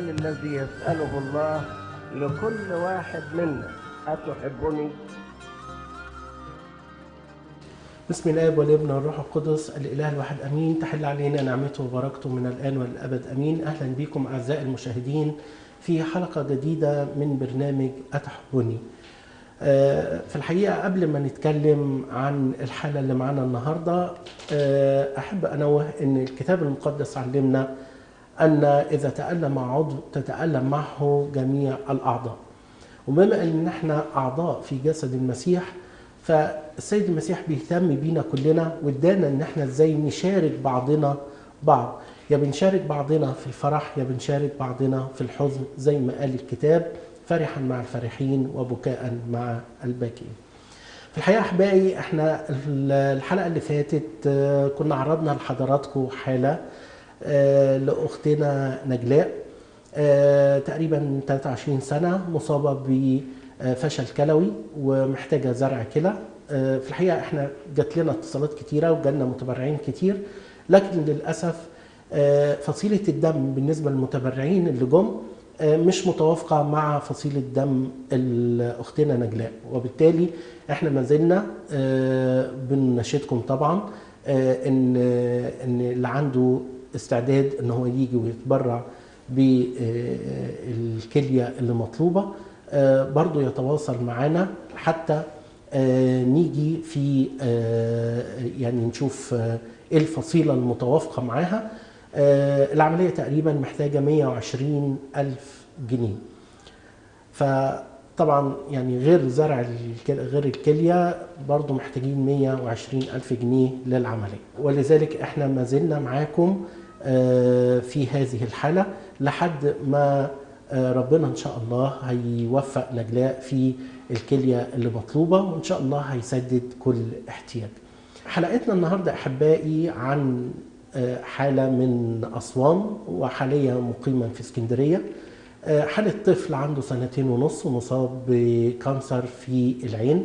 السؤال الذي يسأله الله لكل واحد منا أتحبني؟ بسم الاب والابن والروح القدس الاله الواحد امين تحل علينا نعمته وبركته من الان والابد امين اهلا بكم اعزائي المشاهدين في حلقه جديده من برنامج اتحبني آه، في الحقيقه قبل ما نتكلم عن الحاله اللي معانا النهارده آه، احب انوه ان الكتاب المقدس علمنا ان اذا تالم عضو تتالم معه جميع الاعضاء وبما ان احنا اعضاء في جسد المسيح فالسيد المسيح بيهتم بينا كلنا وادانا ان احنا ازاي نشارك بعضنا بعض يا بنشارك بعضنا في الفرح يا بنشارك بعضنا في الحزن زي ما قال الكتاب فرحا مع الفرحين وبكاء مع الباكين في الحقيقه احبائي احنا الحلقه اللي فاتت آه، كنا عرضنا لحضراتكم حاله آه، لاختنا نجلاء آه، تقريبا 23 سنه مصابه بفشل كلوي ومحتاجه زرع كلى آه، في الحقيقه احنا جات لنا اتصالات كتيره وجالنا متبرعين كتير لكن للاسف آه، فصيله الدم بالنسبه للمتبرعين اللي جم آه، مش متوافقه مع فصيله دم ال- اختنا نجلاء وبالتالي احنا ما زلنا آه، بنناشدكم طبعا آه، ان ان اللي عنده استعداد ان هو يجي ويتبرع بالكليه اللي مطلوبه آه، برضو يتواصل معنا حتى آه، نيجي في آه، يعني نشوف آه، ايه الفصيله المتوافقه معاها آه، العمليه تقريبا محتاجه 120 الف جنيه فطبعا يعني غير زرع الكل... غير الكليه برضو محتاجين 120 الف جنيه للعمليه ولذلك احنا ما زلنا معاكم آه، في هذه الحاله لحد ما آه، ربنا ان شاء الله هيوفق نجلاء في الكليه اللي مطلوبه وان شاء الله هيسدد كل احتياج. حلقتنا النهارده احبائي عن آه، حاله من اسوان وحاليا مقيما في اسكندريه. آه، حاله طفل عنده سنتين ونص مصاب بكانسر في العين.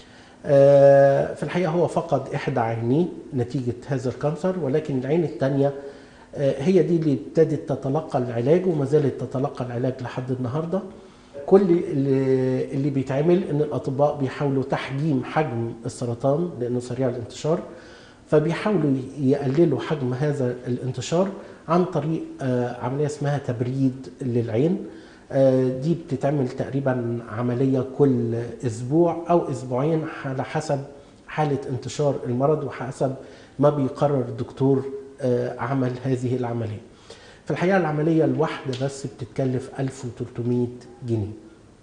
آه، في الحقيقه هو فقد احدى عينيه نتيجه هذا الكانسر ولكن العين الثانيه هي دي اللي ابتدت تتلقى العلاج وما زالت تتلقى العلاج لحد النهارده كل اللي, اللي بيتعمل ان الاطباء بيحاولوا تحجيم حجم السرطان لانه سريع الانتشار فبيحاولوا يقللوا حجم هذا الانتشار عن طريق آه، عمليه اسمها تبريد للعين آه، دي بتتعمل تقريبا عمليه كل اسبوع او اسبوعين على حسب حاله انتشار المرض وحسب ما بيقرر الدكتور آه، عمل هذه العمليه. في الحقيقه العمليه الواحده بس بتتكلف 1300 جنيه.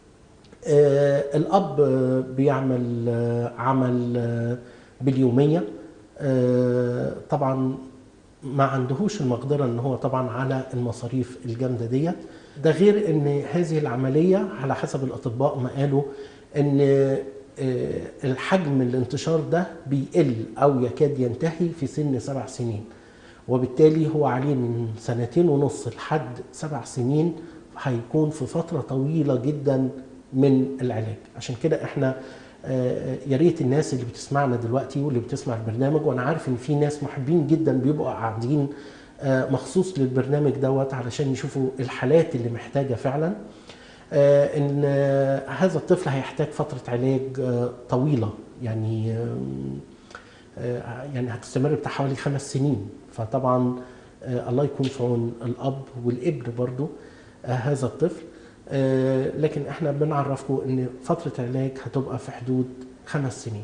آه، الاب آه، بيعمل آه، عمل آه، باليوميه آه، طبعا ما عندهوش المقدره ان هو طبعا على المصاريف الجامده ديت ده غير ان هذه العمليه على حسب الاطباء ما قالوا ان آه، الحجم الانتشار ده بيقل او يكاد ينتهي في سن سبع سنين وبالتالي هو عليه من سنتين ونص لحد سبع سنين هيكون في فترة طويلة جدا من العلاج عشان كده احنا آه، يا ريت الناس اللي بتسمعنا دلوقتي واللي بتسمع البرنامج وانا عارف ان في ناس محبين جدا بيبقوا قاعدين آه، مخصوص للبرنامج دوت علشان يشوفوا الحالات اللي محتاجة فعلا آه، ان آه، هذا الطفل هيحتاج فترة علاج آه، طويلة يعني آم، آه، يعني هتستمر بتاع حوالي خمس سنين فطبعا آه، الله يكون في عون الاب والابن برضو آه، هذا الطفل آه، لكن احنا بنعرفكم ان فتره العلاج هتبقى في حدود خمس سنين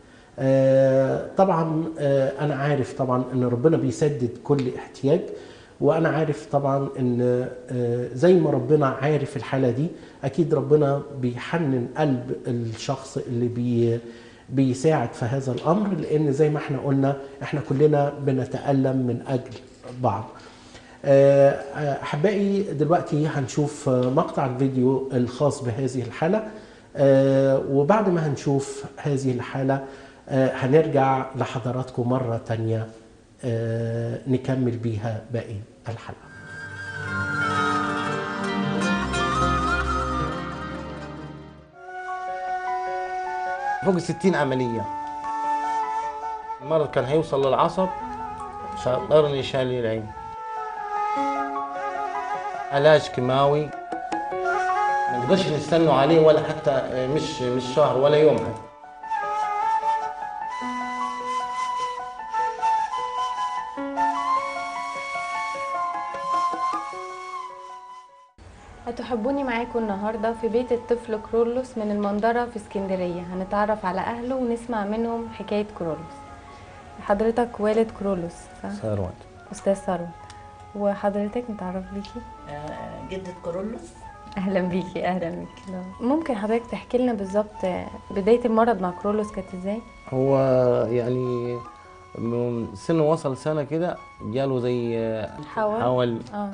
آه، طبعا آه، انا عارف طبعا ان ربنا بيسدد كل احتياج وانا عارف طبعا ان آه، زي ما ربنا عارف الحاله دي اكيد ربنا بيحنن قلب الشخص اللي بي بيساعد في هذا الامر لان زي ما احنا قلنا احنا كلنا بنتالم من اجل بعض آه، آه، احبائي دلوقتي هنشوف آه، مقطع الفيديو الخاص بهذه الحاله آه، وبعد ما هنشوف هذه الحاله آه، هنرجع لحضراتكم مره تانية آه، نكمل بيها باقي الحلقه فوق ال 60 عملية المرض كان هيوصل للعصب فاضطر اني شال لي العين علاج كيماوي ما نقدرش نستنوا عليه ولا حتى مش مش شهر ولا يوم حتى هتحبوني معاكم النهاردة في بيت الطفل كرولوس من المنظرة في اسكندرية هنتعرف على أهله ونسمع منهم حكاية كرولوس حضرتك والد كرولوس صح؟ ثروت أستاذ ثروت وحضرتك نتعرف بيكي آه، جدة كورولوس أهلا بيكي أهلا بيكي ممكن حضرتك تحكي لنا بالظبط بداية المرض مع كرولوس كانت ازاي؟ هو يعني من سنه وصل سنة كده جاله زي حول حول اه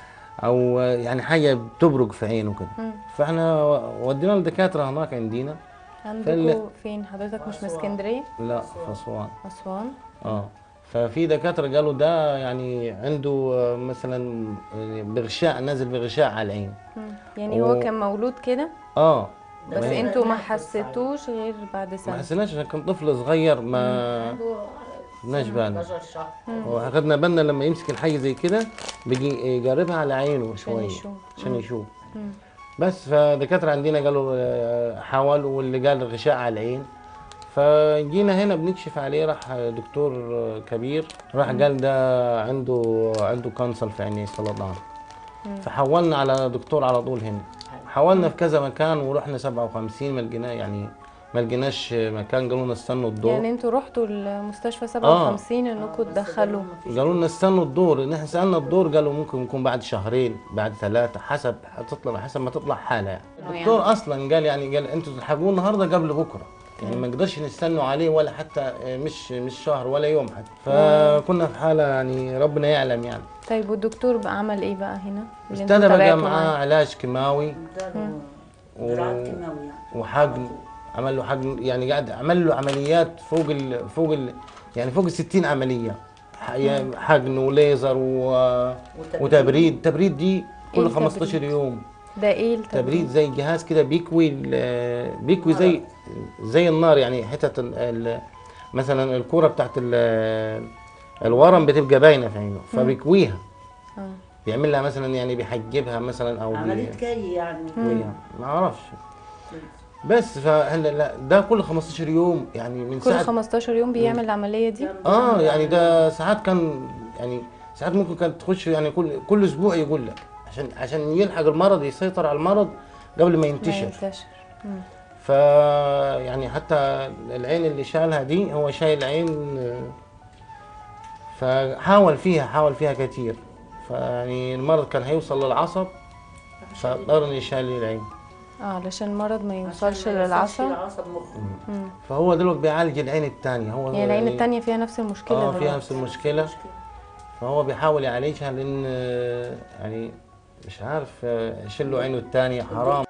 او يعني حاجة بتبرق في عينه كده مم. فاحنا ودينا لدكاترة هناك عندنا عندكم فين حضرتك مش من اسكندرية؟ لا في أسوان أسوان اه ففي دكاترة قالوا ده يعني عنده آه، مثلا آه، بغشاء نازل بغشاء على العين مم. يعني هو و- كان مولود كده اه بس ما هي- انتوا ما حسيتوش غير بعد ما سنة حسيناش عشان كان طفل صغير ما عنده ماش سنة بالنا 11 شهر واخدنا بالنا لما يمسك الحاجه زي كده بيجي يجربها على عينه شويه يشوف. عشان يشوف مم. بس فدكاتره عندنا قالوا آه، حاول واللي قال غشاء على العين فجينا هنا بنكشف عليه راح دكتور آه، كبير راح قال ده عنده عنده كانسر في عينيه سرطان فحولنا على دكتور على طول هنا حاولنا في كذا مكان ورحنا 57 ما لقينا يعني ما لقيناش مكان قالوا لنا استنوا الدور يعني انتوا رحتوا المستشفى 57 انكم تدخلوا قالوا لنا استنوا الدور ان احنا سالنا الدور قالوا ممكن يكون بعد شهرين بعد ثلاثه حسب هتطلع حسب ما تطلع حاله يعني الدكتور اصلا قال يعني قال انتوا تلحقوه النهارده قبل بكره يعني ما نقدرش نستنوا عليه ولا حتى مش مش شهر ولا يوم حتى فكنا في حاله يعني ربنا يعلم يعني طيب والدكتور بقى عمل ايه بقى هنا؟ اللي انتوا ابتدى بقى تابعتوا معاه علاج كيماوي اداله جرعات كيماوي يعني وحقن عمل له حقن يعني قاعد عمل له عمليات فوق ال فوق ال يعني فوق ال 60 عمليه ح- يعني حقن وليزر و وتبريد تبريد دي كل التبريد؟ 15 يوم ده ايه التبريد؟ تبريد زي جهاز كده بيكوي ال- بيكوي زي زي النار يعني حتت ال- ال- مثلا الكوره بتاعت ال- الورم بتبقى باينه في عينه فبيكويها اه بيعمل لها مثلا يعني بيحجبها مثلا او بي- عملية كي يعني بيكويها. ما اعرفش بس فهلا لا ده كل 15 يوم يعني من كل ساعه 15 يوم بيعمل العملية دي؟ اه يعني ده ساعات كان يعني ساعات ممكن كانت تخش يعني كل كل اسبوع يقول لك عشان عشان يلحق المرض يسيطر على المرض قبل ما ما ينتشر ينتشر مم. ف يعني حتى العين اللي شالها دي هو شايل عين آه، فحاول فيها حاول فيها كتير فيعني المرض كان هيوصل للعصب فاضطر انه يشال لي العين اه علشان المرض ما عشان يوصلش ما يوصلش للعصب للعصب مخه مم. فهو دلوقتي بيعالج العين الثانيه هو يعني العين التانية فيها نفس المشكلة اه فيها دلوقتي. نفس المشكله فهو بيحاول يعالجها لان آه، يعني مش عارف آه، يشيل له عينه الثانيه حرام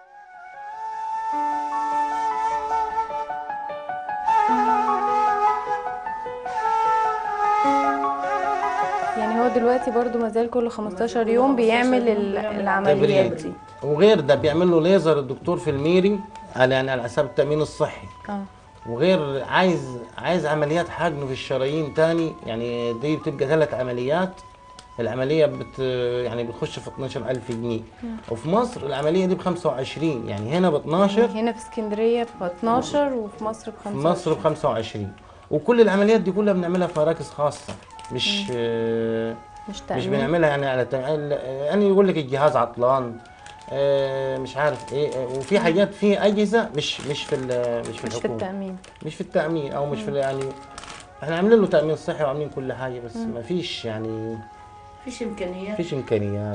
يعني هو دلوقتي برضو مازال كل 15 يوم بيعمل ال- العمليات تبريد. دي وغير ده بيعمل له ليزر الدكتور في الميري على يعني على حساب التامين الصحي اه وغير عايز عايز عمليات حقن في الشرايين تاني يعني دي بتبقى ثلاث عمليات العمليه بت يعني بتخش في 12000 جنيه وفي مصر العمليه دي ب 25 يعني هنا ب 12 هنا في اسكندرية ب 12 وفي مصر ب في 15 مصر ب 25 وكل العمليات دي كلها بنعملها في مراكز خاصه مش آه، مش مش تأمين بنعملها يعني على تم- يعني يقول لك الجهاز عطلان آه، مش عارف ايه آه، وفي حاجات في اجهزه مش مش في ال- مش في مش في الحكومه التأمين مش في التامين او مش في ال- يعني احنا عاملين له تامين صحي وعاملين كل حاجه بس ما فيش يعني مفيش امكانيات فيش امكانيات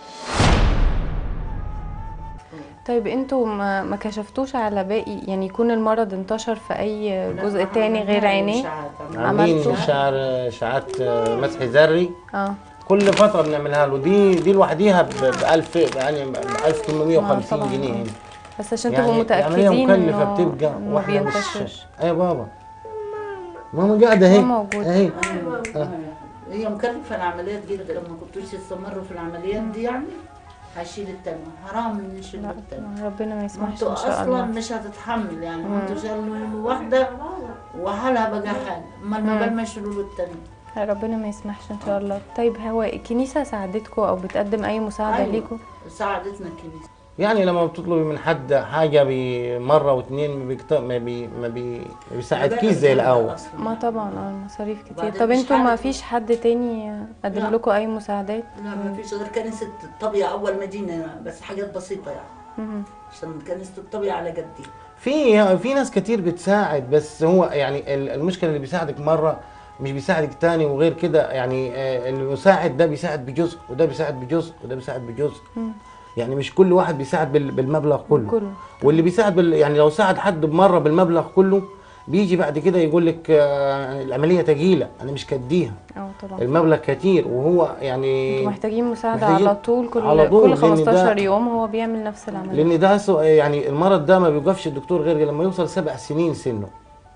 طيب انتوا ما, ما كشفتوش على باقي يعني يكون المرض انتشر في اي جزء لا، تاني غير عملنا عينيه إشاعات، عملنا عاملين عملتوا؟ شعر اشاعات آه، مسح ذري اه كل فتره بنعملها له دي دي لوحديها ب 1000 يعني ب آه، 1850 طبعاً. جنيه هنا بس عشان تبقوا يعني العملية متأكدين مكلفة انه بتبقى إنه ما واحنا بينتشرش مش ايوه بابا ماما قاعدة اهي ماما موجودة. اهي أيوة. هي مكلفة العمليات جدا لما كنتوش تستمروا في العمليات دي يعني هشيل التانية حرام نشيل لا التانية ربنا ما ما يسمحش انتوا ان شاء اصلا الله مش هتتحمل يعني ما انتوا شالوا له واحدة وحالها بقى حال امال ما بال ما يشيلوا له التانية ربنا ما يسمحش ان شاء الله طيب هو الكنيسه ساعدتكم او بتقدم اي مساعده أيوة. ليكم ساعدتنا الكنيسه يعني لما بتطلبي من حد حاجه بمره واتنين ما, بيكت... ما, بي... ما, بي... ما بيساعدكيش زي الاول أصلاً. ما طبعا اه المصاريف كتير وبعدين طب مش انتوا ما عارف- فيش حد تاني قدم لا. لكم اي مساعدات لا ما فيش غير كنيسه الطبيعه اول مدينه بس حاجات بسيطه يعني مهم. عشان كنيسه الطبيعه على قدي في في ناس كتير بتساعد بس هو يعني ال- المشكله اللي بيساعدك مره مش بيساعدك تاني وغير كده يعني آه، المساعد ده بيساعد بجزء وده بيساعد بجزء وده بيساعد بجزء مم. يعني مش كل واحد بيساعد بال- بالمبلغ كله كله واللي بيساعد بال يعني لو ساعد حد بمره بالمبلغ كله بيجي بعد كده يقول لك آه، العمليه تقيله انا مش كديها اه طبعا المبلغ كتير وهو انتوا يعني محتاجين مساعده محتاجين على طول كل على طول، كل لأن 15 ده- يوم هو بيعمل نفس العمليه لان ده سو- يعني المرض ده ما بيوقفش الدكتور غير لما يوصل سبع سنين سنه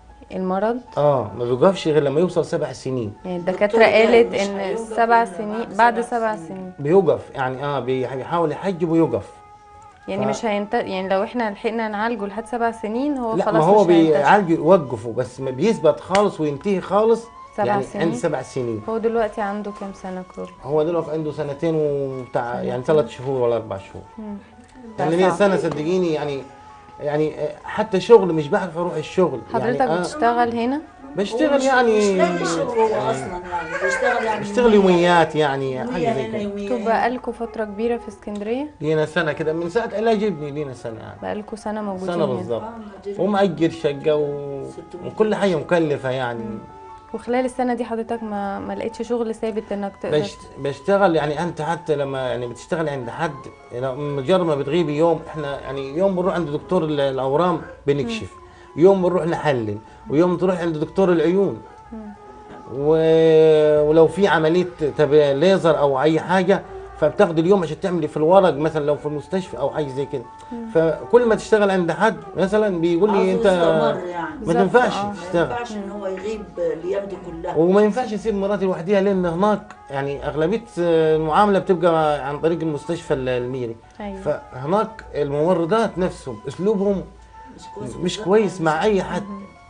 المرض اه ما بيوقفش غير لما يوصل سبع سنين يعني الدكتور الدكاتره ده قالت مش ان هيوقف سبع إلا سنين بعد بعد سبع سبع سنين. سنين بيوقف يعني اه بي- بيحاول يحجب ويوقف يعني ف- مش هينت يعني لو احنا لحقنا نعالجه لحد سبع سنين هو لا خلاص ما هو مش هينتشر بيعالج يوقفه بس ما بيثبت خالص وينتهي خالص سبع يعني سنين؟ عند سبع سنين هو دلوقتي عنده كام سنه كرول هو دلوقتي عنده سنتين وبتاع يعني ثلاث شهور ولا اربع شهور يعني ده ليه صعب. سنه صدقيني يعني يعني آه، حتى شغل مش بعرف اروح الشغل حضرتك يعني آه بتشتغل هنا بشتغل مش يعني لاقي شغل هو اصلا يعني بيشتغل يعني بشتغل يوميات يعني حاجه يومية زي هنا كده يومية انتوا هنا. بقالكوا فتره كبيره في اسكندريه لينا سنه كده من ساعه علاج ابني لينا سنه يعني بقالكوا سنه موجودين سنه هنا. بالظبط آه، مدير- ومأجر شقه و... 600 وكل حاجه مكلفه يعني وخلال السنه دي حضرتك ما ما لقيتش شغل ثابت انك تقدر بشت... بشتغل يعني انت حتى لما يعني بتشتغل عند حد يعني مجرد ما بتغيبي يوم احنا يعني يوم بنروح عند دكتور ال- الاورام بنكشف يوم بنروح نحلل ويوم تروح عند دكتور العيون و... ولو في عمليه تب... ليزر او اي حاجه فبتاخد اليوم عشان تعملي في الورق مثلا لو في المستشفى او حاجه زي كده فكل ما تشتغل عند حد مثلا بيقول لي عاوزه انت يستمر يعني ما بالظبط، تنفعش آه. ما تشتغل ينفعش ان هو يغيب الايام دي كلها وما ينفعش اسيب مراتي لوحديها لان هناك يعني اغلبيه المعامله بتبقى عن طريق المستشفى الميري ايوه فهناك الممرضات نفسهم اسلوبهم مش كويس مش بالذات كويس مع مع اي حد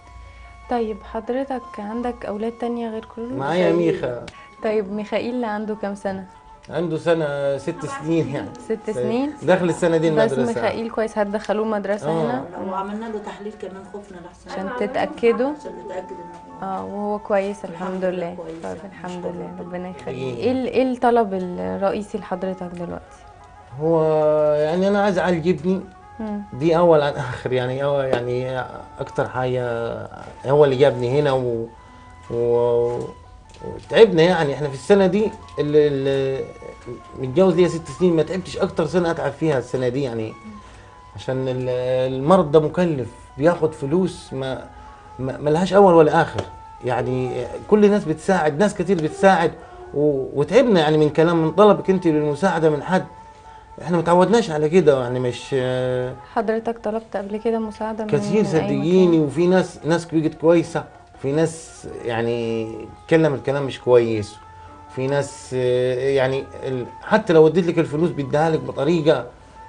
طيب حضرتك عندك اولاد تانية غير كرول معايا ميخا طيب ميخائيل اللي عنده كام سنه عنده سنه ست سنين يعني ست سنين داخل السنه دي بس المدرسه ميخائيل كويس هتدخلوه مدرسه آه. هنا لو عملنا له تحليل كمان خفنا لحسن عشان تتاكدوا عشان نتاكد ان هو اه وهو كويس الحمد الحمد لله لله كويس طيب يعني، الحمد نشكر لله ربنا. ربنا يخليك إيه. ايه ال- ايه الطلب الرئيسي لحضرتك دلوقتي هو يعني انا عايز اعالج ابني مم. دي اول عن اخر يعني هو يعني اكتر حاجه هو اللي جابني هنا و, و... وتعبنا يعني احنا في السنه دي اللي, اللي متجوز ليا ست سنين ما تعبتش اكتر سنه اتعب فيها السنه دي يعني عشان ال- المرض ده مكلف بياخد فلوس ما ما ما لهاش اول ولا اخر يعني كل الناس بتساعد ناس كتير بتساعد و... وتعبنا يعني من كلام من طلبك انت للمساعده من حد احنا ما تعودناش على كده يعني مش حضرتك طلبت قبل كده مساعده من كثير أي صدقيني مكان؟ وفي ناس ناس بقت كويسه وفي ناس يعني تكلم الكلام مش كويس وفي ناس آه، يعني ال- حتى لو اديت لك الفلوس بديها لك بطريقه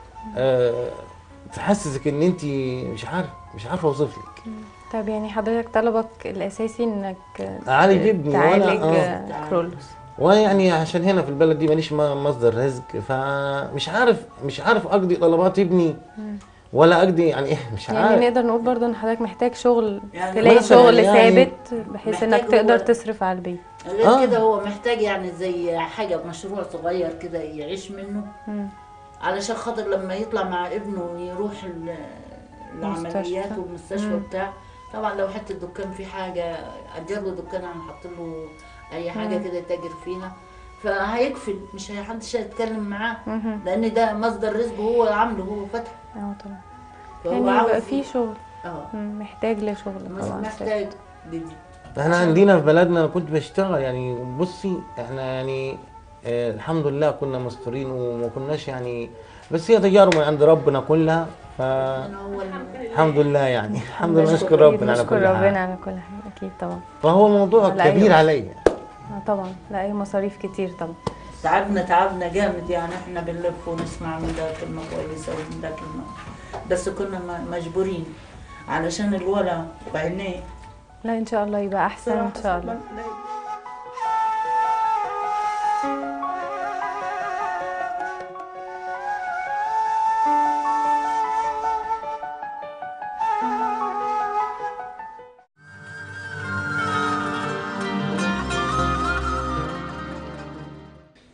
آه، تحسسك ان انت مش عارف مش عارف اوصف لك طب يعني حضرتك طلبك الاساسي انك أعالج ابني وأنا- تعالج آه. كرولوس وانا يعني عشان هنا في البلد دي ماليش م- مصدر رزق فمش عارف مش عارف اقضي طلبات ابني ولا اقضي يعني ايه مش يعني عارف نقدر نقول برضو ان حضرتك محتاج شغل يعني تلاقي مثلاً شغل يعني ثابت بحيث محتاج انك تقدر هو- تصرف على البيت غير آه. كده هو محتاج يعني زي حاجه مشروع صغير كده يعيش منه مم. علشان خاطر لما يطلع مع ابنه يروح ال- العمليات مستشفى. والمستشفى مم. بتاع طبعا لو حته دكان في حاجه اجر له دكان انا حاطط له اي حاجه مم. كده يتاجر فيها فهيكفل مش محدش هيتكلم معاه مهم. لان ده مصدر رزقه هو عامله هو فتح اه طبعا فهو يعني عاوز يبقى في شغل اه مم. محتاج لشغل مش طبعا محتاج جديد احنا عندنا في بلدنا انا كنت بشتغل يعني بصي احنا يعني آه الحمد لله كنا مستورين وما كناش يعني بس هي تجارب من عند ربنا كلها انا هو الم- فالحمد لله يعني الحمد لله نشكر نشكر ربنا على نشكر كل ربنا حال على كل حاجه اكيد طبعا فهو موضوع على أي كبير وقت. عليا اه طبعا لا اي مصاريف كتير طبعا تعبنا تعبنا جامد يعني احنا بنلف ونسمع من ده كلمة كويسة ومن ده كلمة بس كنا م- مجبورين علشان الولد وعينيه لا ان شاء الله يبقى احسن ان شاء الله صراحة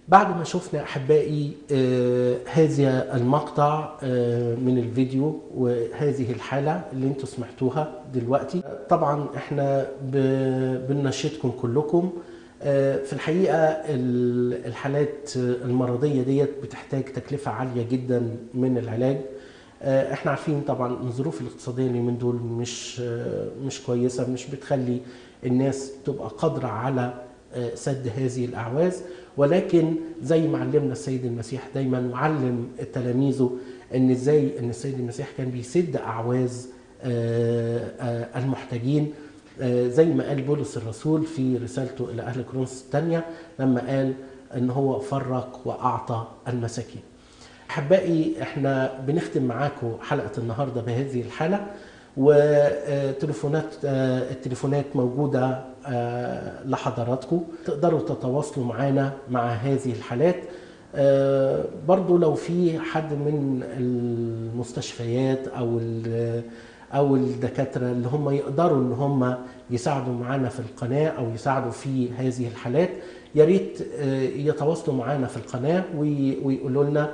بعد ما شفنا احبائي آه، هذا المقطع آه، من الفيديو وهذه الحاله اللي انتم سمعتوها دلوقتي طبعا احنا ب- بننشدكم كلكم آه، في الحقيقه ال- الحالات المرضيه ديت بتحتاج تكلفه عاليه جدا من العلاج آه، احنا عارفين طبعا إن الظروف الاقتصاديه اليومين دول مش آه، مش كويسه مش بتخلي الناس تبقى قادره على آه، سد هذه الاعواز ولكن زي ما علمنا السيد المسيح دايما وعلم تلاميذه ان ازاي ان السيد المسيح كان بيسد اعواز آه، آه، المحتاجين آه، زي ما قال بولس الرسول في رسالته الى اهل كورنثوس الثانيه لما قال ان هو فرق واعطى المساكين. احبائي احنا بنختم معاكم حلقه النهارده بهذه الحاله وتليفونات التليفونات موجوده آه، لحضراتكم تقدروا تتواصلوا معنا مع هذه الحالات آه، برضو لو في حد من المستشفيات او ال- او الدكاتره اللي هم يقدروا ان هم يساعدوا معانا في القناه او يساعدوا في هذه الحالات يا ريت آه، يتواصلوا معانا في القناه وي- ويقولوا لنا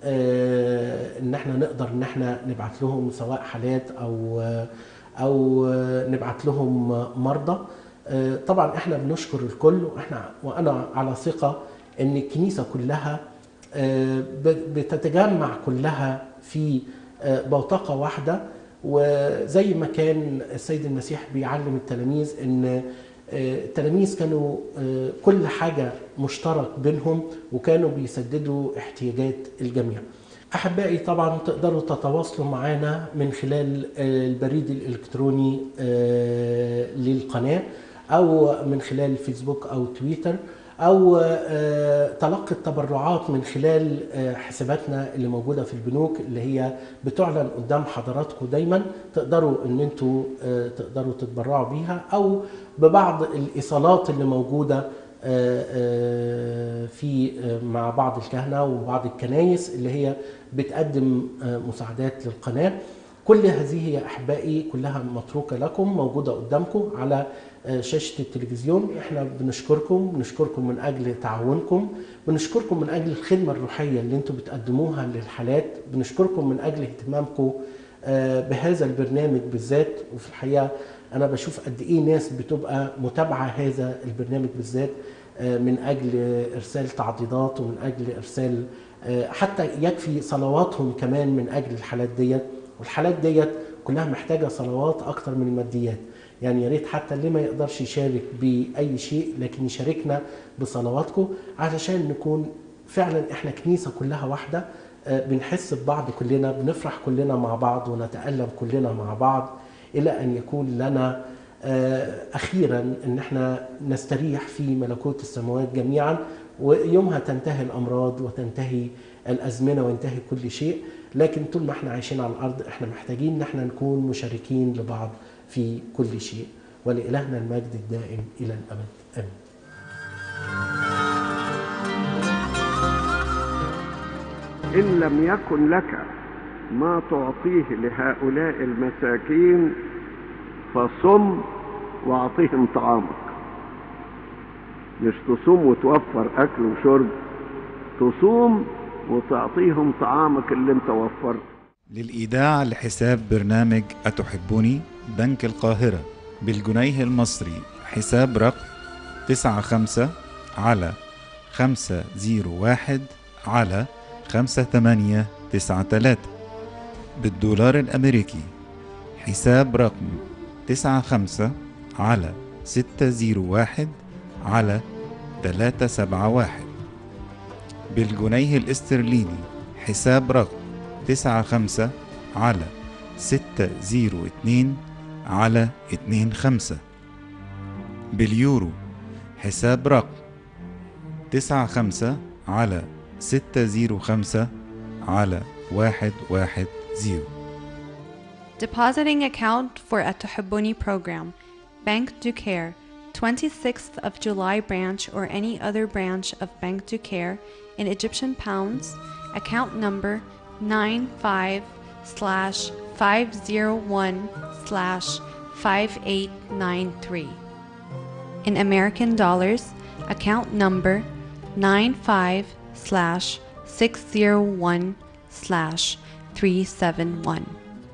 آه، ان احنا نقدر ان احنا نبعت لهم سواء حالات او او نبعت لهم مرضى آه، طبعا احنا بنشكر الكل واحنا وانا على ثقه ان الكنيسه كلها آه، ب- بتتجمع كلها في آه، بوتقه واحده وزي ما كان السيد المسيح بيعلم التلاميذ ان آه، التلاميذ كانوا آه، كل حاجه مشترك بينهم وكانوا بيسددوا احتياجات الجميع. احبائي طبعا تقدروا تتواصلوا معنا من خلال آه، البريد الالكتروني آه، للقناه او من خلال فيسبوك او تويتر او آه، تلقي التبرعات من خلال آه، حساباتنا اللي موجوده في البنوك اللي هي بتعلن قدام حضراتكم دايما تقدروا ان انتوا آه، تقدروا تتبرعوا بيها او ببعض الايصالات اللي موجوده آه، آه، في آه، مع بعض الكهنه وبعض الكنايس اللي هي بتقدم آه، مساعدات للقناه كل هذه يا احبائي كلها متروكه لكم موجوده قدامكم على آه، شاشه التلفزيون احنا بنشكركم بنشكركم من اجل تعاونكم بنشكركم من اجل الخدمه الروحيه اللي انتم بتقدموها للحالات بنشكركم من اجل اهتمامكم آه، بهذا البرنامج بالذات وفي الحقيقه انا بشوف قد ايه ناس بتبقى متابعه هذا البرنامج بالذات آه، من اجل ارسال تعضيدات ومن اجل ارسال آه، حتى يكفي صلواتهم كمان من اجل الحالات ديت والحالات ديت كلها محتاجه صلوات اكتر من الماديات يعني يا ريت حتى اللي ما يقدرش يشارك باي شيء لكن يشاركنا بصلواتكم علشان نكون فعلا احنا كنيسه كلها واحده آه، بنحس ببعض كلنا بنفرح كلنا مع بعض ونتالم كلنا مع بعض الى ان يكون لنا آه، اخيرا ان احنا نستريح في ملكوت السماوات جميعا ويومها تنتهي الامراض وتنتهي الازمنه وينتهي كل شيء لكن طول ما احنا عايشين على الارض احنا محتاجين ان احنا نكون مشاركين لبعض في كل شيء ولالهنا المجد الدائم الى الابد امين إن لم يكن لك ما تعطيه لهؤلاء المساكين فصم واعطيهم طعامك مش تصوم وتوفر أكل وشرب تصوم وتعطيهم طعامك اللي انت وفرته للإيداع لحساب برنامج أتحبني بنك القاهرة بالجنيه المصري حساب رقم تسعة خمسة على خمسة زيرو واحد على خمسة ثمانية تسعة تلاتة بالدولار الأمريكي حساب رقم تسعة خمسة على ستة زيرو واحد على تلاتة سبعة واحد بالجنيه الاسترليني حساب رقم تسعة خمسة على ستة زيرو اتنين على اتنين خمسة باليورو حساب رقم تسعة خمسة على ستة زيرو خمسة على واحد واحد زيرو Depositing account for a Tohibuni program. Bank Ducare, 26th of July branch or any other branch of Bank Ducare in Egyptian pounds. Account number 95 slash 501 slash 5893. In American dollars, account number 95 slash 601 slash 371.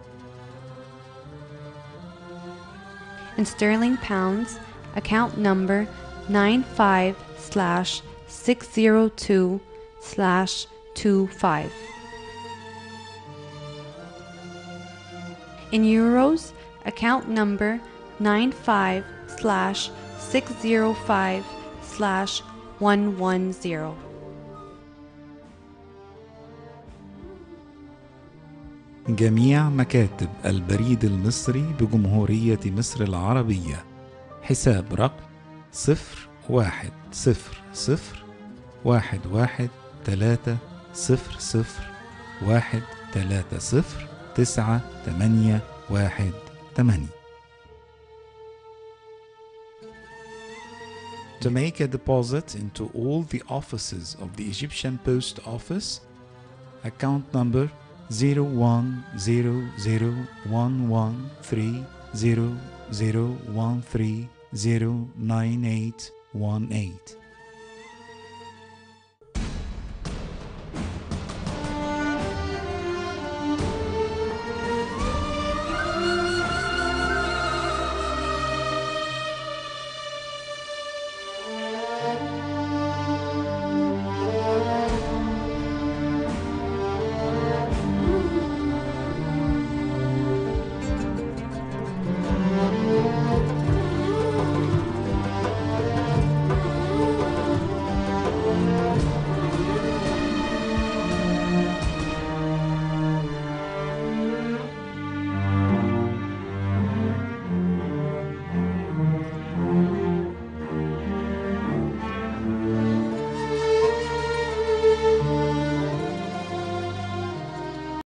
In sterling pounds, account number 95 slash 602 slash 25. In euros, account number 95 slash 605 slash 110. جميع مكاتب البريد المصري بجمهورية مصر العربية حساب رقم صفر واحد صفر صفر واحد واحد تلاتة صفر صفر واحد تلاتة صفر تسعة تمانية واحد تمانية To make a deposit into all the offices of the Egyptian Post Office, account number 010011300013098818